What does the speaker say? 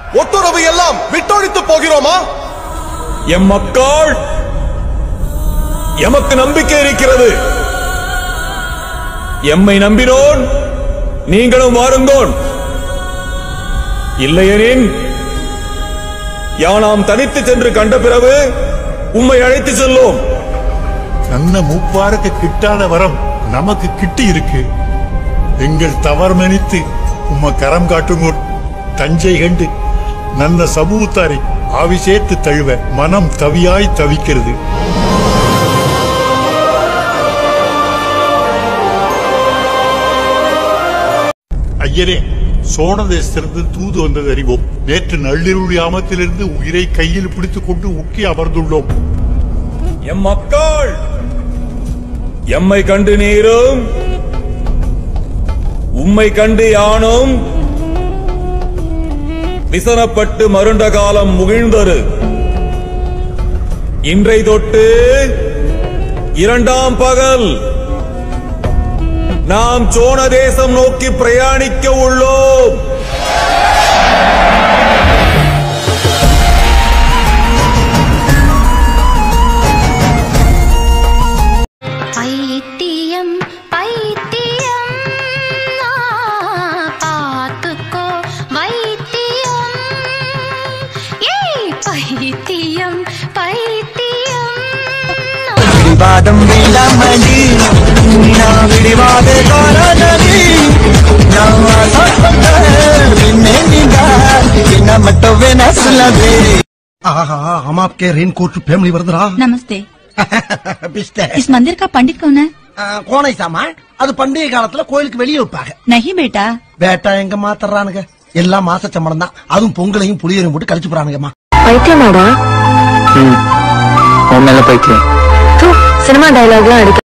ஒட்டுறவு எல்லாம் விட்டொழித்து போகிறோமா எம் மக்கள் எமக்கு நம்பிக்கை இருக்கிறது எம்மை நம்பினோன் நீங்களும் வாருங்கோன் இல்லையெனின் யானாம் தனித்து சென்று கண்ட பிறகு உம்மை அழைத்து செல்லும் நன்ன மூப்பாருக்கு கிட்டாத வரம் நமக்கு கிட்டி இருக்கு எங்கள் தவறு மன்னித்து உம்ம கரம் காட்டுங்கோ தஞ்சை கண்டு நன்ன சமூகத்தாரை ஆவி சேர்த்து தழுவ மனம் தவியாய் தவிக்கிறது ஐயரே சோழ தேசத்திலிருந்து தூது வந்தது அறிவோம் நேற்று நள்ளிருள் யாமத்திலிருந்து உயிரை கையில் பிடித்துக் கொண்டு உக்கி அமர்ந்துள்ளோம் எம் மக்கள் எம்மை கண்டு நீரும் உம்மை கண்டு யானும் விசனப்பட்டு மருண்ட காலம் முகிழ்ந்தரு இன்றை தொட்டு இரண்டாம் பகல் நாம் சோழ தேசம் நோக்கி பிரயாணிக்க உள்ளோம் பைத்தியம் பைத்தியம் ஆ, பார்த்துக்கோ வைத்தியம் ஏய் பைத்தியம் பைத்தியம் விவாதம் வேண்டாமடி நான் விடிவாத காரணி நான் ஆசைப்பட்ட பின்னே நீதான் என்ன மட்டும் வேணா சொல்லவே आहा हम आपके रेनकोट फैमिली वर्दरा नमस्ते पिस्ते इस मंदिर का पंडित कौन है கோனை சாமான் அது பண்டிகை காலத்துல கோயிலுக்கு வெளியே வைப்பாங்க नहीं बेटा பேட்டா எங்க மாத்தறானுங்க எல்லாம் மாச சம்பளம் தான் அதுவும் பொங்கலையும் புளியரையும் போட்டு கழிச்சு போறானுங்கம்மா பைத்தியமாடா உன் மேல பைத்தியம் சினிமா டயலாக்லாம் அடிக்க